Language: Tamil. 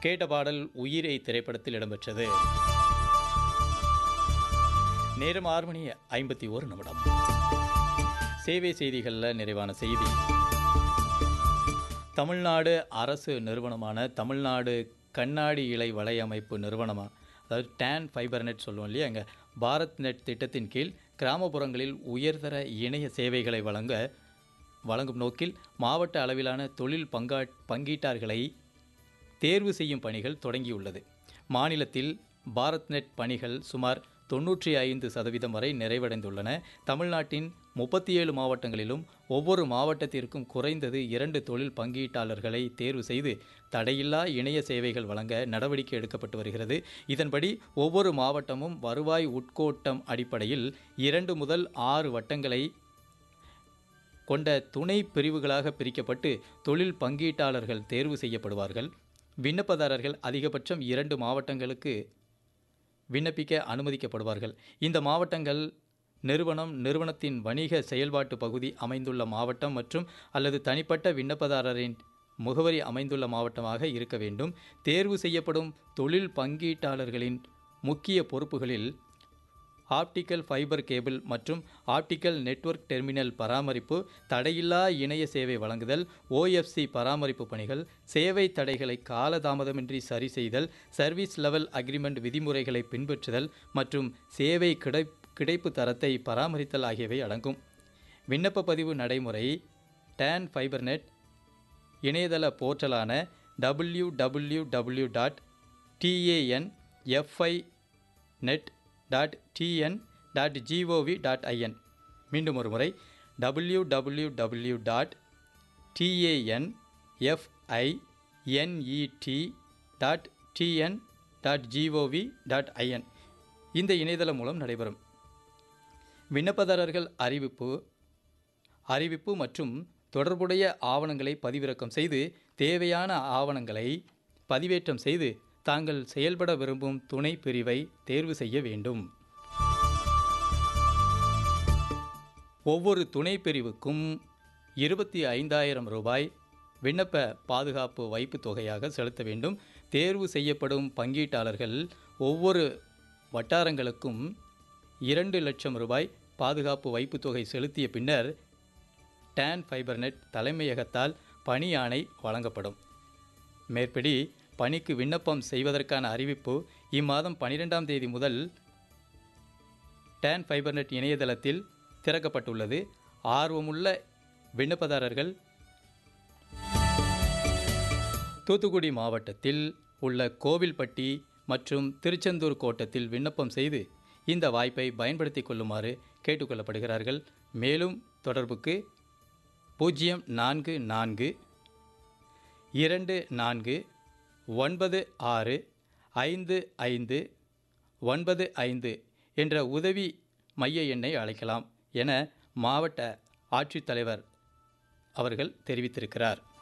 கேட்ட பாடல் உயிரை திரைப்படத்தில் இடம்பெற்றது நேரம் ஆறு மணி ஐம்பத்தி ஒரு நிமிடம் சேவை செய்திகளில் நிறைவான செய்தி தமிழ்நாடு அரசு நிறுவனமான தமிழ்நாடு கண்ணாடி இலை வலையமைப்பு நிறுவனமாக அதாவது டேன் ஃபைபர் நெட் சொல்லுவோம் இல்லையா அங்கே பாரத் நெட் திட்டத்தின் கீழ் கிராமப்புறங்களில் உயர்தர இணைய சேவைகளை வழங்க வழங்கும் நோக்கில் மாவட்ட அளவிலான தொழில் பங்கா பங்கீட்டாளர்களை தேர்வு செய்யும் பணிகள் தொடங்கியுள்ளது மாநிலத்தில் பாரத் நெட் பணிகள் சுமார் தொன்னூற்றி ஐந்து சதவீதம் வரை நிறைவடைந்துள்ளன தமிழ்நாட்டின் முப்பத்தி ஏழு மாவட்டங்களிலும் ஒவ்வொரு மாவட்டத்திற்கும் குறைந்தது இரண்டு தொழில் பங்கீட்டாளர்களை தேர்வு செய்து தடையில்லா இணைய சேவைகள் வழங்க நடவடிக்கை எடுக்கப்பட்டு வருகிறது இதன்படி ஒவ்வொரு மாவட்டமும் வருவாய் உட்கோட்டம் அடிப்படையில் இரண்டு முதல் ஆறு வட்டங்களை கொண்ட துணை பிரிவுகளாக பிரிக்கப்பட்டு தொழில் பங்கீட்டாளர்கள் தேர்வு செய்யப்படுவார்கள் விண்ணப்பதாரர்கள் அதிகபட்சம் இரண்டு மாவட்டங்களுக்கு விண்ணப்பிக்க அனுமதிக்கப்படுவார்கள் இந்த மாவட்டங்கள் நிறுவனம் நிறுவனத்தின் வணிக செயல்பாட்டு பகுதி அமைந்துள்ள மாவட்டம் மற்றும் அல்லது தனிப்பட்ட விண்ணப்பதாரரின் முகவரி அமைந்துள்ள மாவட்டமாக இருக்க வேண்டும் தேர்வு செய்யப்படும் தொழில் பங்கீட்டாளர்களின் முக்கிய பொறுப்புகளில் ஆப்டிக்கல் ஃபைபர் கேபிள் மற்றும் ஆப்டிக்கல் நெட்வொர்க் டெர்மினல் பராமரிப்பு தடையில்லா இணைய சேவை வழங்குதல் ஓஎஃப்சி பராமரிப்பு பணிகள் சேவை தடைகளை காலதாமதமின்றி சரி செய்தல் சர்வீஸ் லெவல் அக்ரிமெண்ட் விதிமுறைகளை பின்பற்றுதல் மற்றும் சேவை கிடை கிடைப்பு தரத்தை பராமரித்தல் ஆகியவை அடங்கும் விண்ணப்ப பதிவு நடைமுறை டேன் ஃபைபர் நெட் இணையதள போர்ட்டலான W W W dot TAN FI net dot TN dot GOV dot IN மீண்டும் ஒரு முறை W W W dot TAN FI NET dot TN dot GOV dot IN இந்த இணையதளம் மூலம் நடைபெறும் விண்ணப்பதாரர்கள் அறிவிப்பு அறிவிப்பு மற்றும் தொடர்புடைய ஆவணங்களை பதிவிறக்கம் செய்து தேவையான ஆவணங்களை பதிவேற்றம் செய்து தாங்கள் செயல்பட விரும்பும் துணை பிரிவை தேர்வு செய்ய வேண்டும் ஒவ்வொரு துணை பிரிவுக்கும் இருபத்தி ஐந்தாயிரம் ரூபாய் விண்ணப்ப பாதுகாப்பு வைப்பு தொகையாக செலுத்த வேண்டும் தேர்வு செய்யப்படும் பங்கீட்டாளர்கள் ஒவ்வொரு வட்டாரங்களுக்கும் இரண்டு லட்சம் ரூபாய் பாதுகாப்பு வைப்பு தொகை செலுத்திய பின்னர் டேன் ஃபைபர்நெட் தலைமையகத்தால் பணி ஆணை வழங்கப்படும் மேற்படி பணிக்கு விண்ணப்பம் செய்வதற்கான அறிவிப்பு இம்மாதம் பனிரெண்டாம் தேதி முதல் டேன் ஃபைபர்நெட் இணையதளத்தில் திறக்கப்பட்டுள்ளது ஆர்வமுள்ள விண்ணப்பதாரர்கள் தூத்துக்குடி மாவட்டத்தில் உள்ள கோவில்பட்டி மற்றும் திருச்செந்தூர் கோட்டத்தில் விண்ணப்பம் செய்து இந்த வாய்ப்பை பயன்படுத்தி கொள்ளுமாறு கேட்டுக்கொள்ளப்படுகிறார்கள் மேலும் தொடர்புக்கு பூஜ்ஜியம் நான்கு நான்கு இரண்டு நான்கு ஒன்பது ஆறு ஐந்து ஐந்து ஒன்பது ஐந்து என்ற உதவி மைய எண்ணை அழைக்கலாம் என மாவட்ட ஆட்சித்தலைவர் அவர்கள் தெரிவித்திருக்கிறார்